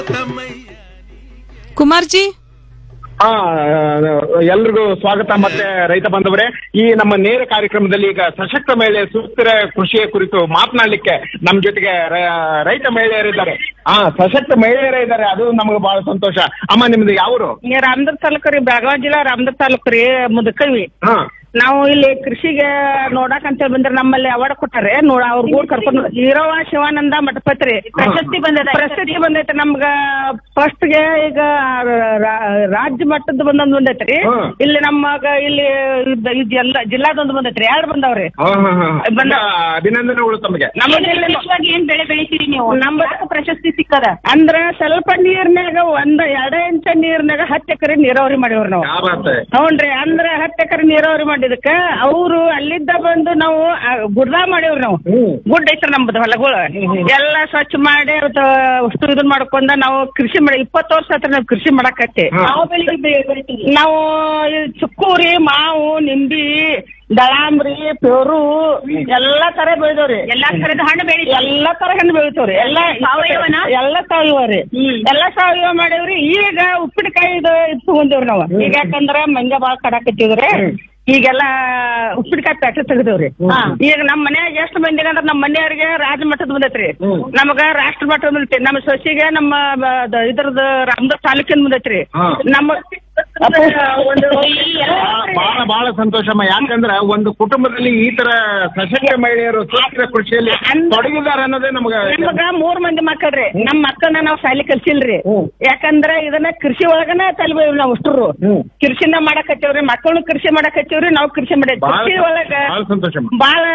ಕುಮಾರ್ಜಿ ಹಾ ಎಲ್ರಿಗೂ ಸ್ವಾಗತ ಮತ್ತೆ ರೈತ ಬಾಂಧವರೇ ಈ ನಮ್ಮ ನೇರ ಕಾರ್ಯಕ್ರಮದಲ್ಲಿ ಈಗ ಸಶಕ್ತ ಮಹಿಳೆ ಸುಸ್ಥಿರ ಕೃಷಿಯ ಕುರಿತು ಮಾತನಾಡ್ಲಿಕ್ಕೆ ನಮ್ ಜೊತೆಗೆ ರ- ರೈತ ಮಹಿಳೆಯರಿದ್ದಾರೆ ಹಾ ಸಶಕ್ತ ಮಹಿಳೆಯರೇ ಇದ್ದಾರೆ ಅದು ನಮಗೆ ಬಹಳ ಸಂತೋಷ ಅಮ್ಮ ನಿಮ್ದು ಯಾವರು ಈ ರಾಮದುರ್ಗ ತಾಲೂಕು ರೀ ಬೆಳಗಾವಿ ಜಿಲ್ಲಾ ರಾಮದುರ್ಗ ತಾಲೂಕು ರೀ ಮುದಕವಿ ಹಾ ನಾವು ಇಲ್ಲಿ ಕೃಷಿಗೆ ನೋಡಾಕ್ ಅಂತ ಹೇಳಿ ಬಂದ್ರೆ ನಮ್ಮಲ್ಲಿ ಅವಾರ್ಡ್ ಕೊಟ್ಟಾರೆ ನೋಡ ಅವ್ರ ಕೂಡ ಕರ್ಕೊಂಡು ಈರವ ಶಿವಾನಂದ ಮಠಪತ್ರಿ ಪ್ರಶಸ್ತಿ ಬಂದೈತೆ ಪ್ರಶಸ್ತಿ ಬಂದೈತೆ ನಮ್ಗ ಫಸ್ಟ್ ಗೆ ಈಗ ರಾ- ರಾಜ್ಯ ಮಟ್ಟದ ಬಂದೊಂದು ಬಂದೈತ್ರಿ ಹ್ಮ್. ಇಲ್ಲಿ ನಮ್ಮಗ ಇಲ್ಲಿ ಇದ್- ಇದ್ ಎಲ್ಲ ಜಿಲ್ಲಾದೊಂದು ಬಂದೈತ್ರಿ ಎರಡು ಬಂದವ್ರಿ ಹಾ, ಹಾ, ಹಾ. ಬಂದ- ಅಭಿನಂದನೆಗಳು ತಮಗೆ ನಮ್ಮ ವಿಶೇಷವಾಗಿ ಏನ್ ಬೆಳೆ ಬೆಳಿತೀರಿ ನೀವು ನಮ್ಮ ಪ್ರಶಸ್ತಿ ಸಿಕ್ಕದ ಅಂದ್ರ ಸ್ವಲ್ಪ ನೀರ್ನಾಗ ಒಂದ್ ಎರಡ ಇಂಚ ನೀರ್ನಾಗ ಹತ್ತು ಎಕರೆ ನೀರಾವರಿ ಮಾಡಿವ್ರಿ ನಾವು ಯಾವ ಬಾತ್? ಹೌನ್ರಿ ಅಂದ್ರ ಹತ್ತು ಎಕರೆ ನೀರಾವರಿ ಮಾಡಿದಕ್ಕ ಅವರು ಅಲ್ಲಿದ್ದ ಬಂದು ನಾವು ಆ, ಗುಡ್ಡ ಮಾಡೇವ್ರಿ ನಾವು ಹ್ಮ್. ಗುಡ್ಡ ಐತ್ರಿ ನಮ್ದು ಹೊಲಗಳು ಎಲ್ಲ ಸ್ವಚ್ಛ ಮಾಡಿ ಅವತ್ತು ಅಷ್ಟು ಇದನ್ ಮಾಡ್ಕೊಂಡ ನಾವು ಕೃಷಿ ಮಾಡಿ ಇಪ್ಪತ್ತು ವರ್ಷ ಆತ್ರ ನಾವು ಕೃಷಿ ಮಾಡಕತ್ತಿ ಹಾ. ಯಾವ ಬೆಳೆ ಬೆ- ಬೆಳಿತೀರಿ ನಾವು ಈ ಚುಕ್ಕೂರಿ ಮಾವು ನಿಂಬಿ ದಳಾಂಬ್ರಿ ಪೆರು ಎಲ್ಲಾ ತರ ಬೆಳೆದವ್ರಿ ಎಲ್ಲಾ ತರದ ಹಣ್ಣು ಬೆಳಿತೀರಿ ಎಲ್ಲಾ ತರ ಹಣ್ಣು ಬೆಳಿತಾವ್ರಿ ಎಲ್ಲಾ ಸಾವಯವನ? ಎಲ್ಲಾ ಸಾವಯವ ರೀ ಎಲ್ಲಾ ಸಾವಯವ ಮಾಡೇವ್ರಿ ಈಗ ಉಪ್ಪಿನಕಾಯಿ ಇದು ಇದು ತಗೊಂಡೇವ್ರಿ ನಾವು ಈಗ ಯಾಕಂದ್ರ ಮಂಗ ಬಾಳ ಕಡಾಕತ್ತಿದ್ರಿ ಈಗೆಲ್ಲ ಉಪ್ಪಿನಕಾಯಿ ಪ್ಯಾಕೆಟ್ ತೆಗ್ದೇವ್ರಿ ಈಗ ನಮ್ಮ ಮನ್ಯಾಗ ಎಷ್ಟು ಮಂದಿಗೆ ಅಂದ್ರ ನಮ್ಮ ಮನೆಯವ್ರಿಗೆ ರಾಜ ಮಟ್ಟದ ಬಂದೈತ್ರಿ ನಮಗ ರಾಷ್ಟ್ರ ಮಟ್ಟದ ಬಂದೈತಿ ನಮ್ಮ ಸೊಸಿಗೆ ನಮ್ಮ ಬ- ದ- ಇದ್ರದ್ದು ರಾಮದಾಸ್ ತಾಲೂಕಿನ ಬಂದೈತ್ರಿ ಹಾ. ನಮ್ಮ ಒಂದು ಬಹಳ ಬಹಳ ಸಂತೋಷಮ್ಮ ಯಾಕಂದ್ರ ಒಂದು ಕುಟುಂಬದಲ್ಲಿ ಈ ತರ ಸಶಕ್ತ ಮಹಿಳೆಯರು ಸುಸ್ಥಿರ ಕೃಷಿಯಲ್ಲಿ ತೊಡಗಿದ್ದಾರೆ ಅನ್ನೋದೇ ನಮ್ಗೆ ನಮಗ ಮೂರ್ ಮಂದಿ ಮಕ್ಕಳ್ರಿ ನಮ್ ಮಕ್ಕಳನ್ನ ನಾವ್ ಶಾಲಿ ಕಲ್ಸಿಲ್ರಿ ಹ್ಮ್. ಯಾಕಂದ್ರ ಇದನ್ನ ಕೃಷಿ ಒಳಗನ ತಲ್ಬೇವ್ ನಾವ್ ಅಷ್ಟ್ರು ಹ್ಮ್. ಕೃಷಿನ ಮಾಡಕತ್ತೇವ್ರಿ ಮಕ್ಕಳನ್ನು ಕೃಷಿ ಮಾಡಕತ್ತೇವ್ರಿ ನಾವ್ ಕೃಷಿ ಮಾಡಿ ಬಹಳ ಕೃಷಿ ಒಳಗ ಬಹಳ ಸಂತೋಷಮ್ಮ ಬಾಳ